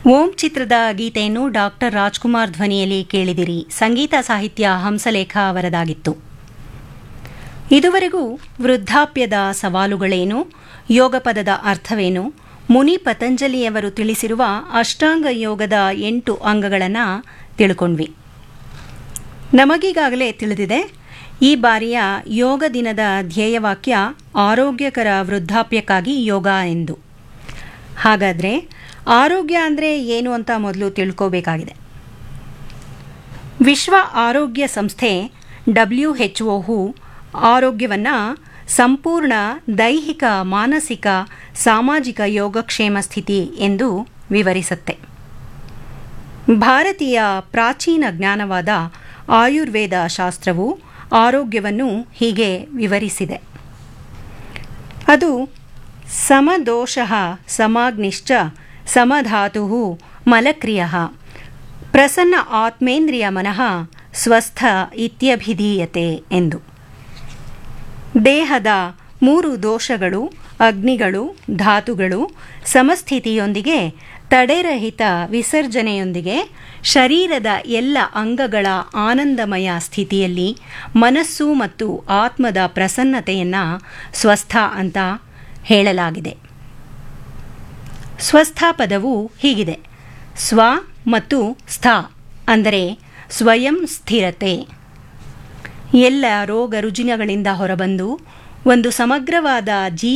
ಓಂ ಚಿತ್ರದ ಗೀತೆಯನ್ನು ಡಾಕ್ಟರ್ ರಾಜ್ಕುಮಾರ್ ಧ್ವನಿಯಲ್ಲಿ ಕೇಳಿದಿರಿ ಸಂಗೀತ ಸಾಹಿತ್ಯ ಹಂಸಲೇಖ ಅವರದಾಗಿತ್ತು ಇದುವರೆಗೂ ವೃದ್ಧಾಪ್ಯದ ಸವಾಲುಗಳೇನು ಯೋಗ ಪದದ ಅರ್ಥವೇನು ಮುನಿ ಪತಂಜಲಿಯವರು ತಿಳಿಸಿರುವ ಅಷ್ಟಾಂಗ ಯೋಗದ ಎಂಟು ಅಂಗಗಳನ್ನು ತಿಳ್ಕೊಂಡ್ವಿ ನಮಗೀಗಾಗಲೇ ತಿಳಿದಿದೆ ಈ ಬಾರಿಯ ಯೋಗ ದಿನದ ಧ್ಯೇಯವಾಕ್ಯ ಆರೋಗ್ಯಕರ ವೃದ್ಧಾಪ್ಯಕ್ಕಾಗಿ ಯೋಗ ಎಂದು ಹಾಗಾದರೆ ಆರೋಗ್ಯ ಅಂದರೆ ಏನು ಅಂತ ಮೊದಲು ತಿಳ್ಕೋಬೇಕಾಗಿದೆ ವಿಶ್ವ ಆರೋಗ್ಯ ಸಂಸ್ಥೆ ಡಬ್ಲ್ಯೂ ಎಚ್ ಒಹು ಆರೋಗ್ಯವನ್ನು ಸಂಪೂರ್ಣ ದೈಹಿಕ ಮಾನಸಿಕ ಸಾಮಾಜಿಕ ಯೋಗಕ್ಷೇಮ ಸ್ಥಿತಿ ಎಂದು ವಿವರಿಸುತ್ತೆ ಭಾರತೀಯ ಪ್ರಾಚೀನ ಜ್ಞಾನವಾದ ಆಯುರ್ವೇದ ಶಾಸ್ತ್ರವು ಆರೋಗ್ಯವನ್ನು ಹೀಗೆ ವಿವರಿಸಿದೆ ಅದು ಸಮದೋಷ ಸಮಾಗ್ನಿಶ್ಚ ಸಮಧಾತು ಮಲಕ್ರಿಯ ಪ್ರಸನ್ನ ಆತ್ಮೇಂದ್ರಿಯ ಮನಃ ಸ್ವಸ್ಥ ಇತ್ಯಭಿಧೀಯತೆ ಎಂದು ದೇಹದ ಮೂರು ದೋಷಗಳು ಅಗ್ನಿಗಳು ಧಾತುಗಳು ಸಮಸ್ಥಿತಿಯೊಂದಿಗೆ ತಡೆರಹಿತ ವಿಸರ್ಜನೆಯೊಂದಿಗೆ ಶರೀರದ ಎಲ್ಲ ಅಂಗಗಳ ಆನಂದಮಯ ಸ್ಥಿತಿಯಲ್ಲಿ ಮನಸ್ಸು ಮತ್ತು ಆತ್ಮದ ಪ್ರಸನ್ನತೆಯನ್ನು ಸ್ವಸ್ಥ ಅಂತ ಹೇಳಲಾಗಿದೆ ಸ್ವಸ್ಥ ಪದವು ಹೀಗಿದೆ ಸ್ವ ಮತ್ತು ಸ್ಥ ಅಂದರೆ ಸ್ವಯಂ ಸ್ಥಿರತೆ ಎಲ್ಲ ರೋಗ ರುಜಿನಗಳಿಂದ ಹೊರಬಂದು ಒಂದು ಸಮಗ್ರವಾದ ಜೀ